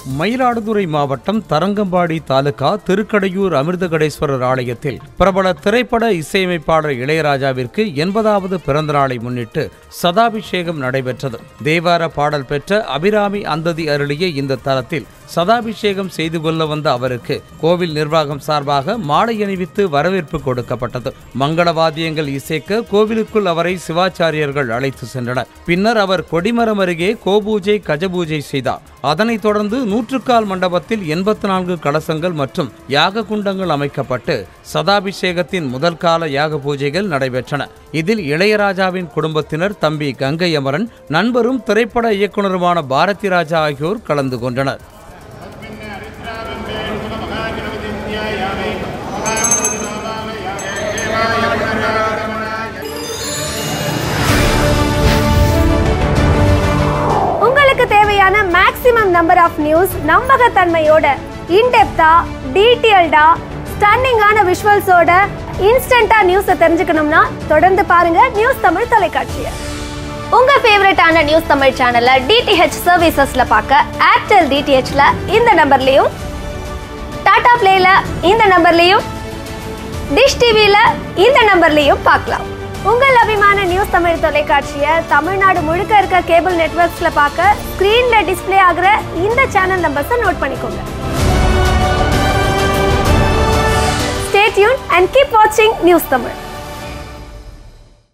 மயிலாடுதுறை மாவட்டம் தரங்கம்பாடி தாலுகா திருக்கடையூர் அமிர்தகடேஸ்வரர் ஆலயத்தில் பிரபல திரைப்பட இசையமைப்பாளர் இளையராஜாவிற்கு எண்பதாவது பிறந்த நாளை முன்னிட்டு சதாபிஷேகம் நடைபெற்றது தேவார பாடல் பெற்ற அபிராமி அந்ததி அருளிய இந்த தலத்தில் சதாபிஷேகம் செய்து கொள்ள வந்த அவருக்கு கோவில் நிர்வாகம் சார்பாக மாலை அணிவித்து வரவேற்பு கொடுக்கப்பட்டது மங்கள வாத்தியங்கள் இசைக்க கோவிலுக்குள் அவரை சிவாச்சாரியர்கள் அழைத்து சென்றனர் பின்னர் அவர் கொடிமரம் அருகே கோபூஜை கஜபூஜை செய்தார் அதனைத் தொடர்ந்து நூற்றுக்கால் மண்டபத்தில் எண்பத்தி நான்கு கலசங்கள் மற்றும் யாக குண்டங்கள் அமைக்கப்பட்டு சதாபிஷேகத்தின் முதல் கால யாக பூஜைகள் நடைபெற்றன இதில் இளையராஜாவின் குடும்பத்தினர் தம்பி கங்கை அமரன் நண்பரும் திரைப்பட இயக்குனருமான பாரதி ராஜா ஆகியோர் கலந்து கொண்டனர் உங்களுக்கு தேவையான மேக்ஸிமம் நம்பர் ஆஃப் நியூஸ் நம்பகத்தன்மையோட இன்டெப்தா டீட்டெயில்டா ஸ்டன்னிங்கான விஷுவல்ஸோட இன்ஸ்டன்டா நியூஸை தெரிஞ்சுக்கணும்னா தொடர்ந்து பாருங்க நியூஸ் தமிழ் தொலைக்காட்சியை உங்க ஃபேவரட்டான நியூஸ் தமிழ் சேனலை டிடிஹெச் சர்வீசஸ்ல பார்க்க ஏர்டெல் டிடிஹெச்ல இந்த நம்பர்லயும் டாடா பிளேல இந்த நம்பர்லயும் டிஷ் டிவில இந்த நம்பர்லயும் பார்க்கலாம் உங்கள் அபிமான நியூஸ் தமிழ் தொலைக்காட்சியை தமிழ்நாடு முழுக்க இருக்க கேபிள் நெட்வொர்க்ஸ்ல பார்க்க ஸ்கிரீன்ல டிஸ்ப்ளே ஆகுற இந்த சேனல் நம்பர்ஸை நோட் பண்ணிக்கோங்க ஸ்டே டியூன் அண்ட் கீப் வாட்சிங் நியூஸ் தமிழ்